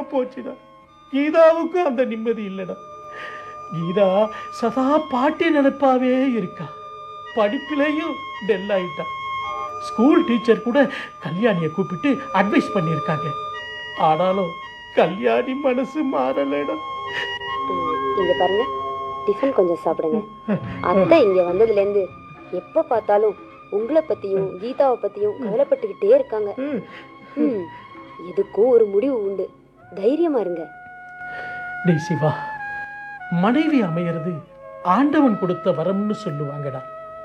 போச்சுடா கீதாவுக்கும் அந்த நிம்மதி இல்லைடா கீதா சதா பாட்டி நினைப்பாவே இருக்கா படிப்பிலையும் டெல் ஆயிட்டா ஸ்கூல் டீச்சர் கூட கல்யாணியை கூப்பிட்டு அட்வைஸ் பண்ணியிருக்காங்க ஆனாலும் கல்யாணி மனசு மாறலடா ம், இங்க பாருங்க டிஃபன் கொஞ்சம் சாப்பிடுங்க அத்தை இங்க வந்ததுல இருந்து எப்ப பார்த்தாலும் உங்களை பத்தியும் கீதாவை பத்தியும் கவலைப்பட்டுக்கிட்டே இருக்காங்க ம். ம், எதுக்கும் ஒரு முடிவு உண்டு தைரியமா இருங்க டேய் சிவா மனைவி அமையிறது ஆண்டவன் கொடுத்த வரம்னு சொல்லுவாங்கடா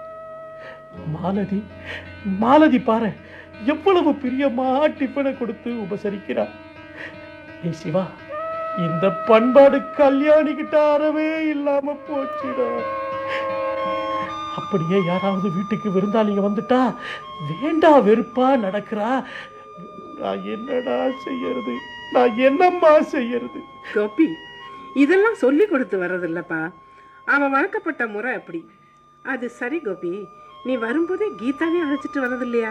மாலதி மாலதி பாரு எவ்வளவு பிரியமா டிஃபனை கொடுத்து உபசரிக்கிறா டேய் சிவா இந்த பண்பாடு கல்யாணி கிட்ட அறவே இல்லாம போச்சுடா அப்படியே யாராவது வீட்டுக்கு விருந்தாளிங்க வந்துட்டா வேண்டா வெறுப்பா நடக்கிறா நான் என்னடா செய்யறது நான் என்னம்மா செய்யறது கோபி இதெல்லாம் சொல்லி கொடுத்து வர்றதில்லப்பா அவன் வளர்க்கப்பட்ட முறை அப்படி அது சரி கோபி நீ வரும்போதே கீதாவே அழைச்சிட்டு வர்றது இல்லையா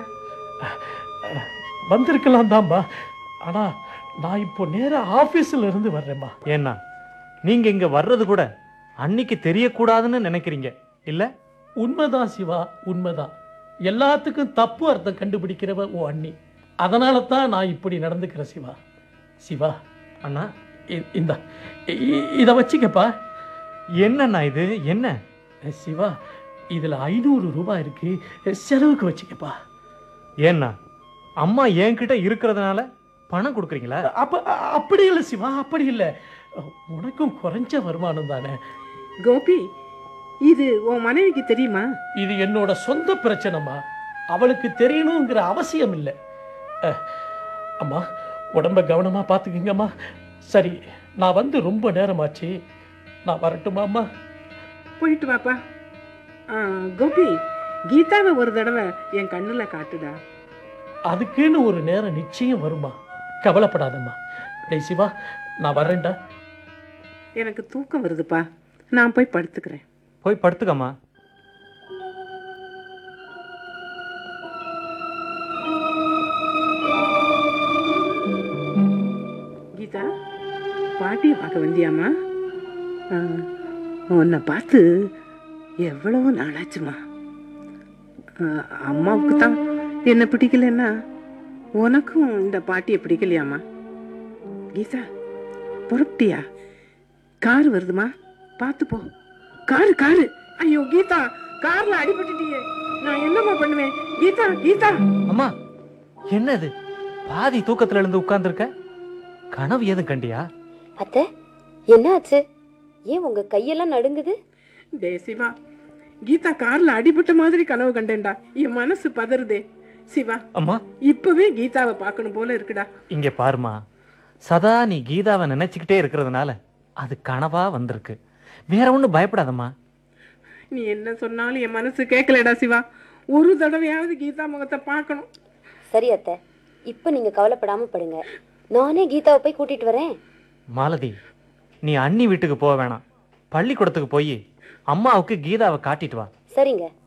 வந்திருக்கலாம் தான்பா ஆனா நான் இப்போ நேரா ஆபீஸ்ல இருந்து வர்றேம்மா ஏன்னா நீங்க இங்க வர்றது கூட அன்னைக்கு தெரியக்கூடாதுன்னு நினைக்கிறீங்க இல்ல உண்மைதான் சிவா உண்மைதான் எல்லாத்துக்கும் தப்பு அர்த்தம் கண்டுபிடிக்கிறவ ஓ அண்ணி அதனால தான் நான் இப்படி நடந்துக்கிறேன் சிவா சிவா அண்ணா இ- இந்தா இ- இ- இத வச்சுக்கப்பா என்னண்ணா இது என்ன சிவா இதுல ஐநூறு ரூபாய் இருக்கு செலவுக்கு வச்சுக்கப்பா ஏன்னா அம்மா என்கிட்ட இருக்கிறதுனால பணம் கொடுக்குறீங்களா அப்ப அ- அப்படி இல்லை சிவா அப்படி இல்லை உனக்கும் குறைஞ்ச வருமானம் தானே கோபி இது உன் மனைவிக்கு தெரியுமா இது என்னோட சொந்த பிரச்சனைமா அவளுக்கு தெரியணுங்கிற அவசியம் இல்லை அஹ், அம்மா உடம்ப கவனமா பார்த்துக்குங்கம்மா சரி நான் வந்து ரொம்ப நேரமாச்சு நான் வரட்டுமா அம்மா போயிட்டு வாப்பா ஆ, கோபி கீதாவை ஒரு தடவை என் கண்ணுல காட்டுடா அதுக்குன்னு ஒரு நேரம் நிச்சயம் வருமா கவலைப்படாதம்மா டேய் சிவா நான் வரேன்டா எனக்கு தூக்கம் வருதுப்பா நான் போய் படுத்துக்கிறேன் போய் படுத்துக்கம்மா கீதா பாட்டியை பார்க்க வந்தியாம்மா ஆ, உன்னை பார்த்து எவ்வளவு நாளாச்சுமா ஆ, அம்மாவுக்கு தான் என்ன பிடிக்கலன்னா உனக்கும் இந்த பாட்டியை பிடிக்கலையாம்மா கீதா புறப்பட்டியா கார் வருதுமா பார்த்து போ காரு காரு ஐயோ கீதா கார்ல அடிபட்டுட்டியே நான் என்னம்மா பண்ணுவேன் கீதா கீதா அம்மா என்னது பாதி தூக்கத்துல இருந்து உட்கார்ந்துருக்க கனவு எதுவும் கண்டியா அத்தை என்ன ஆச்சு ஏன் உங்க கையெல்லாம் நடுங்குது டே சிவா கீதா கார்ல அடிபட்ட மாதிரி கனவு கண்டேன்டா என் மனசு பதறுதே சிவா அம்மா இப்பவே கீதாவை பார்க்கணும் போல இருக்குடா இங்க பாருமா சதா நீ கீதாவை நினைச்சுக்கிட்டே இருக்கிறதுனால அது கனவா வந்திருக்கு வேற ஒண்ணும் பயப்படாதம்மா நீ என்ன சொன்னாலும் என் மனசு கேட்கலடா சிவா ஒரு தடவையாவது கீதா முகத்தை பார்க்கணும் சரி அத்தை இப்போ நீங்க கவலைப்படாம படுங்க நானே கீதாவை போய் கூட்டிட்டு வரேன் மாலதி நீ அண்ணி வீட்டுக்கு போக வேணாம் பள்ளிக்கூடத்துக்கு போய் அம்மாவுக்கு கீதாவை காட்டிட்டு வா சரிங்க